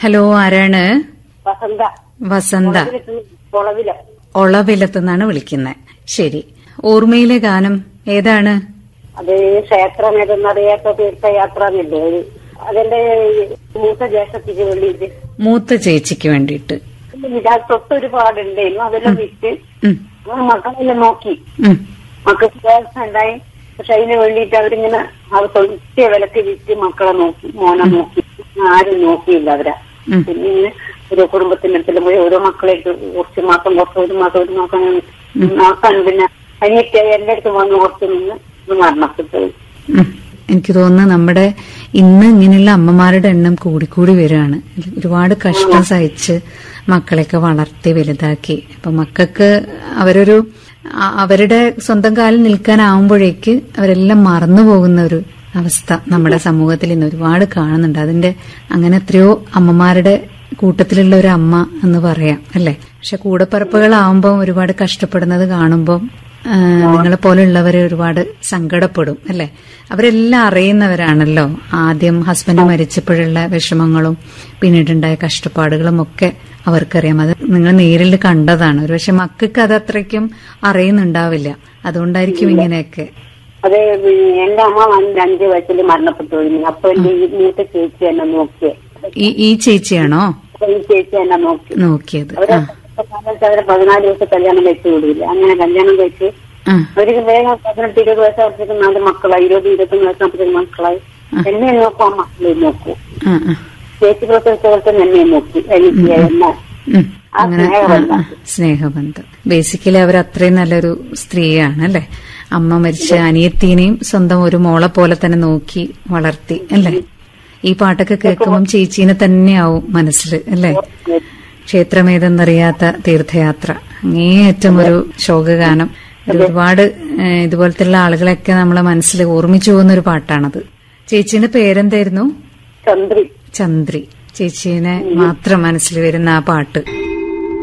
Hello ആരാണ് വസന്ത വസന്ത കുളവില് ഒളവിലത്തുനിന്നാണ് വിളിക്കുന്നത് ശരി ഓർമ്മയിലെ ഗാനം ഏതാണ് അത് ക്ഷേത്രം ഏതെന്നറിയാത്ത തീർത്ഥയാത്ര എന്നില്ലേ ഒരു അതിന്റെ മൂത്ത ജ്യേഷ്ഠത്തിക്ക് വേണ്ടിയിട്ട് മൂത്ത ചേച്ചിക്ക് വേണ്ടിയിട്ട് അത് തൊട്ടൊരുപാടുണ്ടായിരുന്നു അതെല്ലാം വിറ്റ് ഉം, ആ മക്കളെല്ലാം നോക്കി ഉം, മക്കൾക്ക് വ്യവസ്ഥ ഉണ്ടായി പക്ഷെ അതിന് വേണ്ടിയിട്ട് അവരിങ്ങനെ അവർ തൊഴിച്ച വിലക്ക് വിറ്റ് മക്കളെ നോക്കി മോനെ നോക്കി ആരും നോക്കിയില്ല അവരെ ഉം. പിന്നെ ഇങ്ങനെ ഓരോ കുടുംബത്തിന്റെ അടുത്തെല്ലാം പോയി ഓരോ മക്കളായിട്ട് കുറച്ച് മാസം കുറച്ച് ഒരു മാസം ഒരു മാസം അങ്ങനെ നോക്കാൻ പിന്നെ അനിയത്തെ എന്റെ അടുത്ത് വന്ന് കുറച്ച് നിന്ന് ഇത് മരണപ്പെട്ടു ഉം. എനിക്ക് തോന്നുന്നു നമ്മുടെ ഇന്ന് ഇങ്ങനെയുള്ള അമ്മമാരുടെ എണ്ണം കൂടിക്കൂടി വരികയാണ് ഒരുപാട് കഷ്ടം സഹിച്ച് മക്കളെയൊക്കെ വളർത്തി വലുതാക്കി അപ്പൊ മക്കൾക്ക് അവരൊരു അ- അവരുടെ സ്വന്തം കാലിൽ നിൽക്കാനാവുമ്പോഴേക്ക് അവരെല്ലാം മറന്നു പോകുന്ന ഒരു അവസ്ഥ നമ്മുടെ സമൂഹത്തിൽ ഇന്ന് ഒരുപാട് കാണുന്നുണ്ട് അതിന്റെ അങ്ങനെ എത്രയോ അമ്മമാരുടെ കൂട്ടത്തിലുള്ള ഒരു അമ്മ എന്ന് പറയാം അല്ലെ പക്ഷെ കൂടപ്പിറപ്പുകളാവുമ്പോൾ ഒരുപാട് കഷ്ടപ്പെടുന്നത് കാണുമ്പോൾ നിങ്ങളെ പോലെയുള്ളവരെ ഒരുപാട് സങ്കടപ്പെടും അല്ലെ അവരെല്ലാം അറിയുന്നവരാണല്ലോ ആദ്യം ഹസ്ബൻഡ് മരിച്ചപ്പോഴുള്ള വിഷമങ്ങളും പിന്നീടുണ്ടായ കഷ്ടപ്പാടുകളും ഒക്കെ അവർക്കറിയാം അത് നിങ്ങൾ നേരിൽ കണ്ടതാണ് ഒരുപക്ഷെ മക്കൾക്ക് അത് അത്രയ്ക്കും അറിയുന്നുണ്ടാവില്ല അതുകൊണ്ടായിരിക്കും ഇങ്ങനെയൊക്കെ അതെ എന്റെ അമ്മ വന്ന് അഞ്ചു വയസ്സിൽ മരണപ്പെട്ടു കഴിഞ്ഞു അപ്പൊ എന്റെ ഈ മൂത്ത ചേച്ചി എന്നെ നോക്കിയേ ഈ ഈ ചേച്ചിയാണോ അപ്പൊ ഈ ചേച്ചി എന്നെ നോക്കി നോക്കിയത് അവരെ ആ കാലത്ത് അവരെ പതിനാല് ദിവസം കല്യാണം കഴിച്ചു വിടില്ല അങ്ങനെ കല്യാണം കഴിച്ച് ആ അവർക്ക് വേഗം പതിനെട്ട് ഇരുപത് വയസ്സാകുമ്പോഴത്തേക്കും നാല് മക്കളായി ഇരുപത് ഇരുപത്തൊന്ന് വയസ്സാകുമ്പോഴത്തേക്കും മക്കളായി എന്നെ നോക്കും ആ മക്കളെ നോക്കൂ ആ ആ ചേച്ചി പ്രസവിച്ച പോലെ തന്നെ എന്നെ നോക്കി എനിക്ക് എന്നെ ഉം. ആ അങ്ങനെ ആ, സ്നേഹബന്ധം. ആ, സ്നേഹബന്ധം ബേസിക്കലി അവർ അത്രയും നല്ലൊരു സ്ത്രീയാണ് അല്ലെ അമ്മ മരിച്ച അനിയത്തീനെയും സ്വന്തം ഒരു മോളെ പോലെ തന്നെ നോക്കി വളർത്തി അല്ലെ ഈ പാട്ടൊക്കെ കേൾക്കുമ്പം ചേച്ചീനെ തന്നെയാവും മനസ്സിൽ അല്ലെ ക്ഷേത്രമേതെന്നറിയാത്ത തീർത്ഥയാത്ര അങ്ങേയറ്റം ഒരു ശോകഗാനം ഇത് ഒരുപാട് ഏഹ്, ഇതുപോലത്തെ ആളുകളെയൊക്കെ നമ്മളെ മനസ്സിൽ ഓർമ്മിച്ചു പോകുന്ന ഒരു പാട്ടാണത് ചേച്ചീന്റെ പേരെന്തായിരുന്നു ചന്ദ്രി ചന്ദ്രി ചേച്ചീനെ മാത്രം മനസ്സിൽ വരുന്ന ആ പാട്ട്